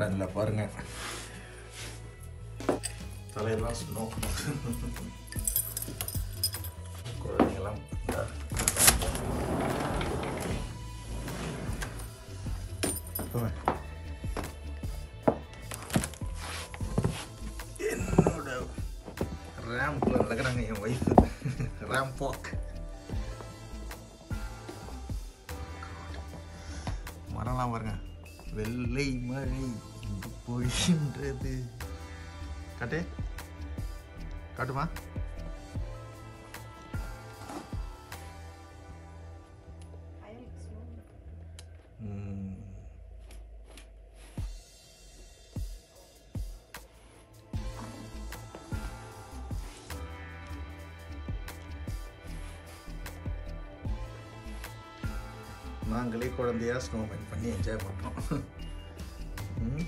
கார்டனில் பாருங்க தலையெல்லாம் ஸ்னோ குழந்தைங்கெல்லாம் போங்க. என்னோட ரேம்பில் நடக்கிறாங்க என் ஒய்ஃபு ரேம்ப் வாக் மரம்லாம் பாருங்க வெள்ளை மழை இங்கு பொழிகின்றது காட்டு காட்டுமா ம். நாங்களே குழந்தையா ஸ்னோமேன் பண்ணி என்ஜாய் பண்ணுறோம் ம்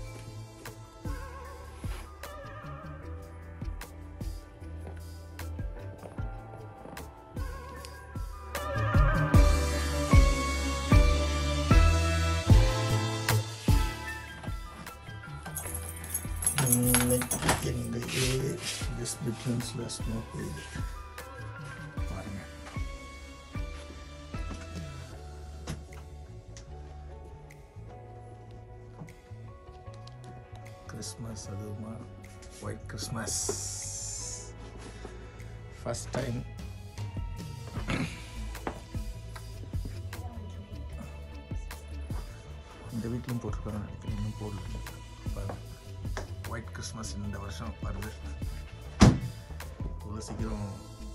இன்னைக்கு எங்கள் ஏஜ் ஜஸ்ட் டிஃப்ரென்ஸில் ஸ்னோ பெய்யுது பாருங்க கிறிஸ்மஸ் அதுவுமா ஒயிட் கிறிஸ்மஸ் ஃபஸ்ட் டைம் இந்த வீட்லையும் போட்டிருக்காங்க நினைக்கிறேன் இன்னும் போடல பாருங்க ஒயிட் கிறிஸ்மஸ் இந்த வருஷம் வருது இவ்வளோ சீக்கிரம்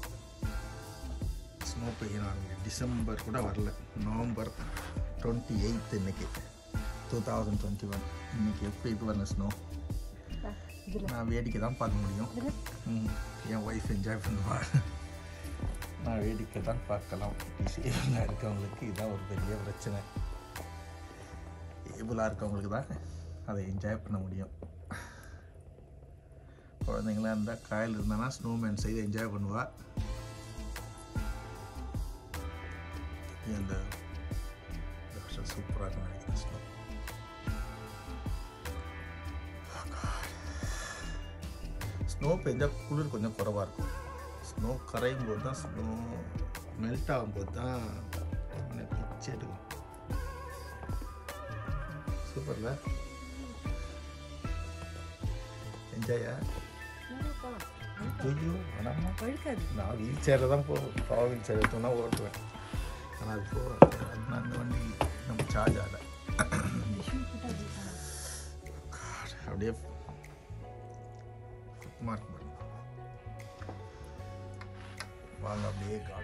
ஸ்னோ பெய்யணும் டிசம்பர் கூட வரல நவம்பர் டுவெண்ட்டி எயித் இன்னைக்கு டூ தௌசண்ட் டுவெண்ட்டி ஒன் இன்னைக்கு எப்படி இது வரல ஸ்னோ நான் வேடிக்கை தான் பார்க்க முடியும் ம், என் ஒய்ஃப் என்ஜாய் பண்ணுவாள் நான் வேடிக்கை தான் பார்க்கலாம் டிசேபிளாக இருக்கவங்களுக்கு இதான் ஒரு பெரிய பிரச்சனை ஏபிளாக இருக்கவங்களுக்கு தான் அதை என்ஜாய் பண்ண முடியும் குழந்தைங்களாம் இருந்தால் காயில் இருந்தானா ஸ்னோமேன் செய்து என்ஜாய் பண்ணுவா இந்த இந்த வருஷம் சூப்பராக இருக்கும் நினைக்கிறேன் ஸ்னோ ஸ்னோ பெஞ்சால் குளிர் கொஞ்சம் குறைவாக இருக்கும் ஸ்னோ கரையும் போது தான் ஸ்னோ மெல்ட் ஆகும்போது தான் எனக்கு பிச்சை எடுக்கும் சூப்பர்ல என்ஜாயா ஐயோ வேணாமா வழுக்காது நான் வீல் சேரில் தான் போவேன் பவர் வீல் சேர் எடுத்தோம்னா ஓட்டுவேன் ஆனால் அது போ நான் அந்த வண்டி நம்ம சார்ஜ் ஆகலை அப்படியே மார்க் பண்ணுங்க வாங்க அப்படியே